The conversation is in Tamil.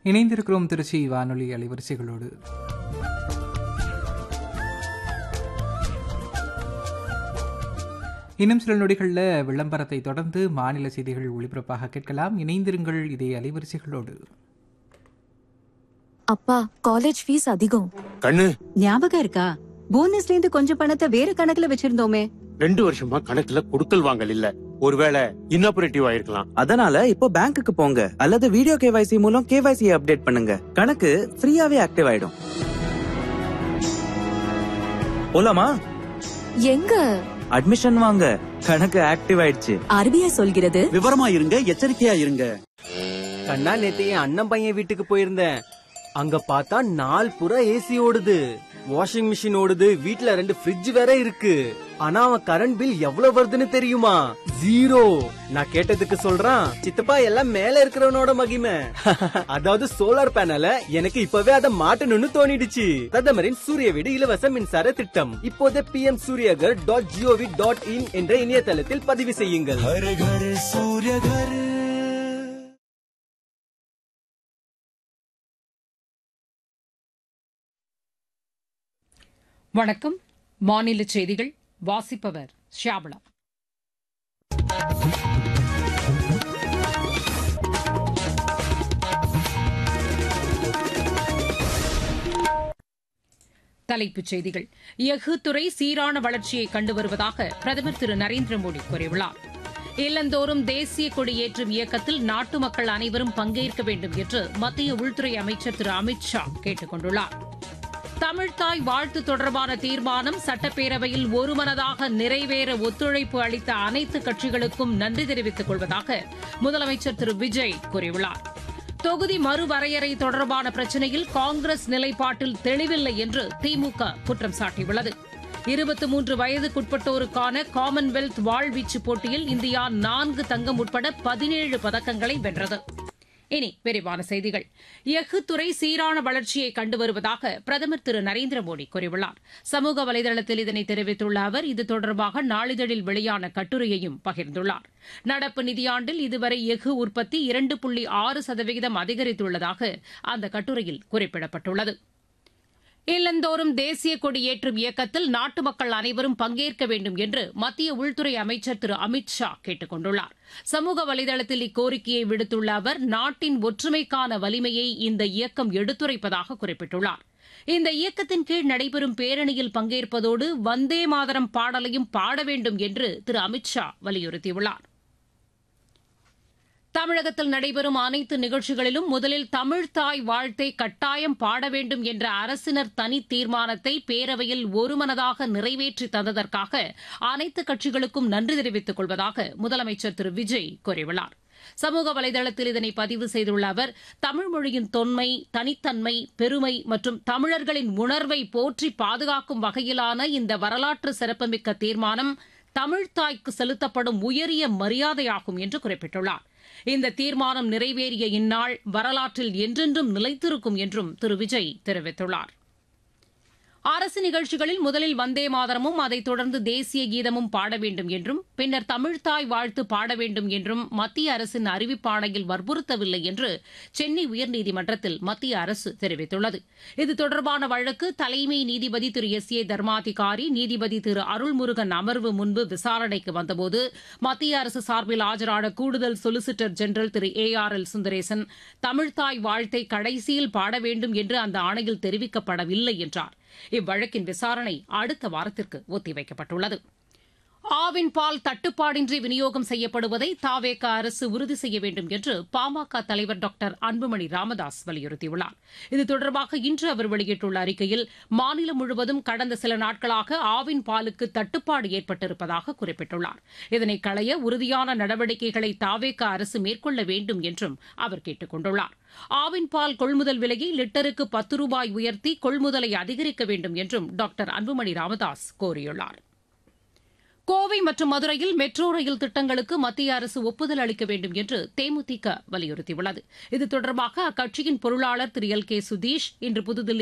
இணைந்திருக்கிறோம் திருச்சி வானொலி அலைவரிசைகளோடு இன்னும் சில நொடிகளில் விளம்பரத்தை தொடர்ந்து மாநில செய்திகள் ஒளிபரப்பாக கேட்கலாம் இணைந்திருங்கள் இதே அலைவரிசைகளோடு அப்பா காலேஜ் ஃபீஸ் அதிகம் கண்ணு ஞாபகம் இருக்கா போனஸ்ல இருந்து கொஞ்சம் பணத்தை வேற கணக்குல வச்சிருந்தோமே ரெண்டு வருஷமா கணக்குல கொடுக்கல் வாங்கல் இல்ல ஒருவேளை இன்னாபரேட்டிவ் ஆயிருக்கலாம் அதனால இப்போ பேங்க்குக்கு போங்க அல்லது வீடியோ கேவைசி மூலம் கேவைசி அப்டேட் பண்ணுங்க கணக்கு ஃப்ரீயாவே ஆக்டிவ் ஆயிடும் போலாமா எங்க அட்மிஷன் வாங்க கணக்கு ஆக்டிவ் ஆயிடுச்சு ஆர்பிஐ சொல்கிறது விவரமா இருங்க எச்சரிக்கையா இருங்க கண்ணா நேத்து என் அண்ணன் பையன் வீட்டுக்கு போயிருந்தேன் அங்க பார்த்தா நாள் புறா ஏசி ஓடுது வாஷிங் மிஷின் ஓடுது வீட்ல ரெண்டு ஃப்ரிட்ஜ் வேற இருக்கு ஆனா அவன் கரண்ட் பில் எவ்வளவு வருதுன்னு தெரியுமா ஜீரோ நான் கேட்டதுக்கு சொல்றான் சித்தப்பா எல்லாம் மேல இருக்கிறவனோட மகிமை அதாவது சோலார் பேனல எனக்கு இப்பவே அதை மாட்டணும்னு தோணிடுச்சு பிரதமரின் சூரிய வீடு இலவச மின்சார திட்டம் இப்போதே P M Suryaghar dot G O V dot in என்ற இணையதளத்தில் பதிவு செய்யுங்கள் வணக்கம் மாநில செய்திகள் வாசிப்பவர் ஷியாமளா தலைப்புச் செய்திகள் எஃகு துறை சீரான வளர்ச்சியை கண்டு வருவதாக பிரதமர் திரு நரேந்திர மோடி கூறியுள்ளார் இல்லந்தோறும் தேசிய கொடி ஏற்றும் இயக்கத்தில் நாட்டு மக்கள் அனைவரும் பங்கேற்க வேண்டும் என்று மத்திய உள்துறை அமைச்சர் திரு அமித் ஷா கேட்டுக் கொண்டுள்ளார் தமிழ்தாய் வாழ்த்து தொடர்பான தீர்மானம் சட்டப்பேரவையில் ஒருமனதாக நிறைவேற ஒத்துழைப்பு அளித்த அனைத்து கட்சிகளுக்கும் நன்றி தெரிவித்துக் கொள்வதாக முதலமைச்சர் திரு விஜய் கூறியுள்ளார் தொகுதி மறுவரையறை தொடர்பான பிரச்சினையில் காங்கிரஸ் நிலைப்பாட்டில் தெளிவில்லை என்று திமுக குற்றம் சாட்டியுள்ளது இருபத்தி மூன்று வயதுக்குட்பட்டோருக்கான காமன்வெல்த் வாழ்வீச்சு போட்டியில் இந்தியா நான்கு தங்கம் உட்பட பதினேழு பதக்கங்களை வென்றது இனி விரிவான செய்திகள் எஃகு துறை சீரான வளர்ச்சியை கண்டு வருவதாக பிரதமர் திரு நரேந்திர மோடி கூறியுள்ளார் சமூக வலைதளத்தில் இதனை தெரிவித்துள்ள அவர் இது தொடர்பாக நாளிதழில் வெளியான கட்டுரையையும் பகிர்ந்துள்ளார் நடப்பு நிதியாண்டில் இதுவரை எஃகு உற்பத்தி இரண்டு புள்ளி ஆறு சதவிகிதம் அதிகரித்துள்ளதாக அந்த கட்டுரையில் குறிப்பிடப்பட்டுள்ளது இல்லந்தோறும் தேசிய கொடி ஏற்றும் இயக்கத்தில் நாட்டு மக்கள் அனைவரும் பங்கேற்க வேண்டும் என்று மத்திய உள்துறை அமைச்சர் திரு அமித் ஷா கேட்டுக் கொண்டுள்ளார் சமூக வலைதளத்தில் இக்கோரிக்கையை விடுத்துள்ள அவர் நாட்டின் ஒற்றுமைக்கான வலிமையை இந்த இயக்கம் எடுத்துரைப்பதாக குறிப்பிட்டுள்ளார் இந்த இயக்கத்தின் கீழ் நடைபெறும் பேரணியில் பங்கேற்பதோடு வந்தே மாதரம் பாடலையும் பாட வேண்டும் என்று திரு அமித் ஷா வலியுறுத்தியுள்ளார் தமிழகத்தில் நடைபெறும் அனைத்து நிகழ்ச்சிகளிலும் முதலில் தமிழ்தாய் வாழ்த்தை கட்டாயம் பாட வேண்டும் என்ற அரசினர் தனி தீர்மானத்தை பேரவையில் ஒருமனதாக நிறைவேற்றி தந்ததற்காக அனைத்து கட்சிகளுக்கும் நன்றி தெரிவித்துக் கொள்வதாக முதலமைச்சர் திரு விஜய் கூறியுள்ளார் சமூக வலைதளத்தில் இதனை பதிவு செய்துள்ள அவர் தமிழ் மொழியின் தொன்மை தனித்தன்மை பெருமை மற்றும் தமிழர்களின் உணர்வை போற்றி பாதுகாக்கும் வகையிலான இந்த வரலாற்று சிறப்புமிக்க தீர்மானம் தமிழ்தாய்க்கு செலுத்தப்படும் உயரிய மரியாதையாகும் என்று குறிப்பிட்டுள்ளார் இந்த தீர்மானம் நிறைவேறிய இந்நாள் வரலாற்றில் என்றென்றும் நிலைத்திருக்கும் என்றும் திரு விஜய் தெரிவித்துள்ளார் அரசு நிகழ்ச்சிகளில் முதலில் வந்தே மாதரமும் அதைத் தொடர்ந்து தேசிய கீதமும் பாட வேண்டும் என்றும் பின்னர் தமிழ்தாய் வாழ்த்து பாட வேண்டும் என்றும் மத்திய அரசின் அறிவிப்பாணையில் வற்புறுத்தவில்லை என்று சென்னை உயர்நீதிமன்றத்தில் மத்திய அரசு தெரிவித்துள்ளது இது தொடர்பான வழக்கு தலைமை நீதிபதி திரு எஸ் ஏ தர்மாதிகாரி நீதிபதி திரு அருள்முருகன் அமர்வு முன்பு விசாரணைக்கு வந்தபோது மத்திய அரசு சார்பில் ஆஜரான கூடுதல் சொலிசிட்டர் ஜெனரல் திரு ஏ ஆர் எல் சுந்தரேசன் தமிழ்தாய் வாழ்த்தை கடைசியில் பாட வேண்டும் என்று அந்த ஆணையில் தெரிவிக்கப்படவில்லை என்றார் இவ்வழக்கின் விசாரணை அடுத்த வாரத்திற்கு ஒத்திவைக்கப்பட்டுள்ளது ஆவின் பால் தட்டுப்பாடின்றி விநியோகம் செய்யப்படுவதை தாவேக அரசு உறுதி செய்ய வேண்டும் என்று பாமக தலைவர் டாக்டர் அன்புமணி ராமதாஸ் வலியுறுத்தியுள்ளார் இது தொடர்பாக இன்று அவர் வெளியிட்டுள்ள அறிக்கையில் மாநிலம் முழுவதும் கடந்த சில நாட்களாக ஆவின் பாலுக்கு தட்டுப்பாடு ஏற்பட்டிருப்பதாக குறிப்பிட்டுள்ளார் இதனை களைய உறுதியான நடவடிக்கைகளை தாவேக அரசு மேற்கொள்ள வேண்டும் என்றும் அவர் கேட்டுக் கொண்டுள்ளார் ஆவின் பால் கொள்முதல் விலையை லிட்டருக்கு பத்து ரூபாய் உயர்த்தி கொள்முதலை அதிகரிக்க வேண்டும் என்றும் டாக்டர் அன்புமணி ராமதாஸ் கோரியுள்ளார் கோவை மற்றும் மதுரையில் மெட்ரோ ரயில் திட்டங்களுக்கு மத்திய அரசு ஒப்புதல் அளிக்க வேண்டும் என்று தேமுதிக வலியுறுத்தியுள்ளது இது தொடர்பாக அக்கட்சியின் பொருளாளர் திரு எல் கே சுதீஷ் இன்று புதுதில்லி